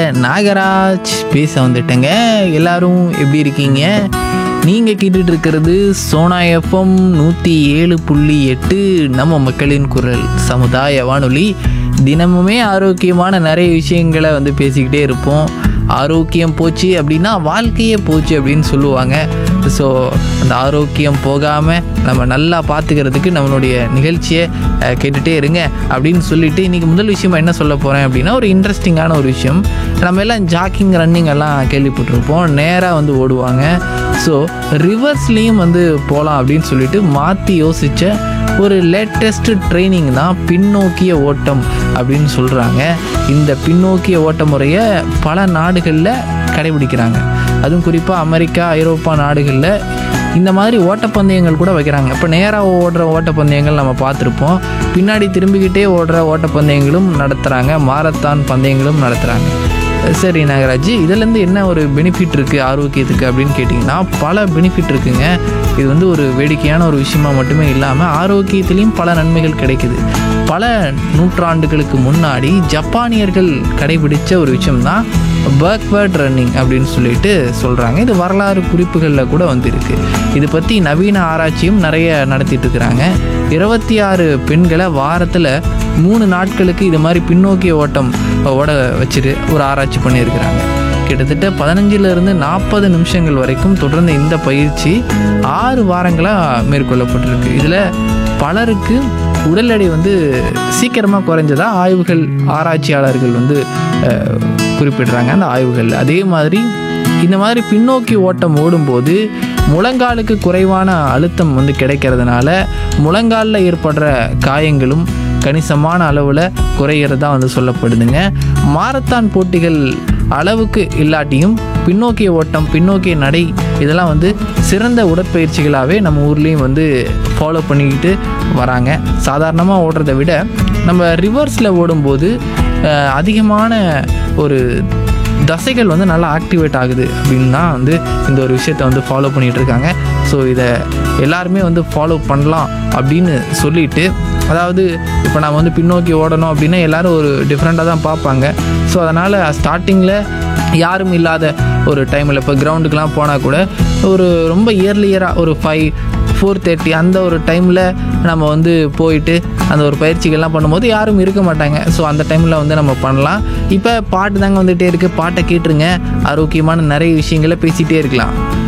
நாகராஜ் பேச வந்துட்டேங்க எல்லாரும் எப்படி இருக்கீங்க நீங்கள் கேட்டுட்டு இருக்கிறது சோனா எஃப்எம் நூற்றி ஏழு புள்ளி எட்டு நம்ம மக்களின் குரல் சமுதாய வானொலி தினமுமே ஆரோக்கியமான நிறைய விஷயங்களை வந்து பேசிக்கிட்டே இருப்போம் ஆரோக்கியம் போச்சு அப்படின்னா வாழ்க்கையே போச்சு அப்படின்னு சொல்லுவாங்க ஸோ அந்த ஆரோக்கியம் போகாமல் நம்ம நல்லா பார்த்துக்கிறதுக்கு நம்மளுடைய நிகழ்ச்சியை அஹ், கேட்டுட்டே இருங்க அப்படின்னு சொல்லிட்டு இன்றைக்கி முதல் விஷயமா என்ன சொல்ல போகிறேன் அப்படின்னா ஒரு இன்ட்ரெஸ்டிங்கான ஒரு விஷயம் நம்ம எல்லாம் ஜாக்கிங் ரன்னிங் எல்லாம் கேள்விப்பட்டிருப்போம் நேராக வந்து ஓடுவாங்க ஸோ ரிவர்ஸ்லேயும் வந்து போகலாம் அப்படின்னு சொல்லிட்டு மாற்றி யோசித்த ஒரு லேட்டஸ்ட் ட்ரைனிங் தான் பின்னோக்கிய ஓட்டம் அப்படின்னு சொல்கிறாங்க இந்த பின்னோக்கிய ஓட்ட முறையை பல நாடுகளில் கடைபிடிக்கிறாங்க அதுவும் குறிப்பாக அமெரிக்கா ஐரோப்பா நாடுகளில் இந்த மாதிரி ஓட்டப்பந்தயங்கள் கூட வைக்கிறாங்க இப்போ நேராக ஓடுற ஓட்டப்பந்தயங்கள் நம்ம பார்த்துருப்போம் பின்னாடி திரும்பிக்கிட்டே ஓடுற ஓட்டப்பந்தயங்களும் நடத்துகிறாங்க மாரத்தான் பந்தயங்களும் நடத்துகிறாங்க சரி நாகராஜ் இதுலேருந்து என்ன ஒரு பெனிஃபிட் இருக்குது ஆரோக்கியத்துக்கு அப்படின்னு கேட்டிங்கன்னா பல பெனிஃபிட் இருக்குங்க இது வந்து ஒரு வேடிக்கையான ஒரு விஷயமா மட்டுமே இல்லாமல் ஆரோக்கியத்திலையும் பல நன்மைகள் கிடைக்குது பல நூற்றாண்டுகளுக்கு முன்னாடி ஜப்பானியர்கள் கடைபிடிச்ச ஒரு விஷயம்தான் பேக்வேர்ட் ரன்னிங் அப்படின்னு சொல்லிட்டு சொல்கிறாங்க இது வரலாறு குறிப்புகளில் கூட வந்திருக்கு இது பற்றி நவீன ஆராய்ச்சியும் நிறைய நடத்திட்டு இருக்கிறாங்க இருபத்தி ஆறு பெண்களை வாரத்தில் மூணு நாட்களுக்கு இது மாதிரி பின்னோக்கிய ஓட்டம் ஓட வச்சுட்டு ஒரு ஆராய்ச்சி பண்ணியிருக்கிறாங்க கிட்டத்தட்ட பதினஞ்சிலிருந்து நாற்பது நிமிஷங்கள் வரைக்கும் தொடர்ந்து இந்த பயிற்சி ஆறு வாரங்களாக மேற்கொள்ளப்பட்டிருக்கு இதில் பலருக்கு உடல் எடை வந்து சீக்கிரமாக குறைஞ்சதா ஆய்வுகள் ஆராய்ச்சியாளர்கள் வந்து அஹ், குறிப்பிடுறாங்க அந்த ஆய்வுகள் அதே மாதிரி இந்த மாதிரி பின்னோக்கி ஓட்டம் ஓடும்போது முழங்காலுக்கு குறைவான அழுத்தம் வந்து கிடைக்கிறதுனால முழங்காலில் ஏற்படுற காயங்களும் கணிசமான அளவில் குறைகிறதா வந்து சொல்லப்படுதுங்க மாரத்தான் போட்டிகள் அளவுக்கு இல்லாட்டியும் பின்னோக்கிய ஓட்டம் பின்னோக்கிய நடை இதெல்லாம் வந்து சிறந்த உடற்பயிற்சிகளாகவே நம்ம ஊர்லேயும் வந்து ஃபாலோ பண்ணிக்கிட்டு வராங்க சாதாரணமாக ஓடுறதை விட நம்ம ரிவர்ஸில் ஓடும்போது அஹ், அதிகமான ஒரு தசைகள் வந்து நல்லா ஆக்டிவேட் ஆகுது அப்படின்னு தான் வந்து இந்த ஒரு விஷயத்தை வந்து ஃபாலோ பண்ணிகிட்டு இருக்காங்க ஸோ இதை எல்லாருமே வந்து ஃபாலோ பண்ணலாம் அப்படின்னு சொல்லிட்டு அதாவது இப்போ நம்ம வந்து பின்னோக்கி ஓடணும் அப்படின்னா எல்லாரும் ஒரு டிஃப்ரெண்ட்டாக தான் பார்ப்பாங்க ஸோ அதனால் ஸ்டார்டிங்கில் யாரும் இல்லாத ஒரு டைமில் இப்போ கிரவுண்டுக்கெலாம் போனால் கூட ஒரு ரொம்ப இயர்லியராக ஒரு ஃபைவ் ஃபோர் தேர்ட்டி அந்த ஒரு டைமில் நம்ம வந்து போயிட்டு அந்த ஒரு பயிற்சிகள்லாம் பண்ணும்போது யாரும் இருக்க மாட்டாங்க ஸோ அந்த டைமில் வந்து நம்ம பண்ணலாம் இப்போ பாட்டு தாங்க வந்துகிட்டே இருக்குது பாட்டை கேட்டுருங்க ஆரோக்கியமான நிறைய விஷயங்களை பேசிகிட்டே இருக்கலாம்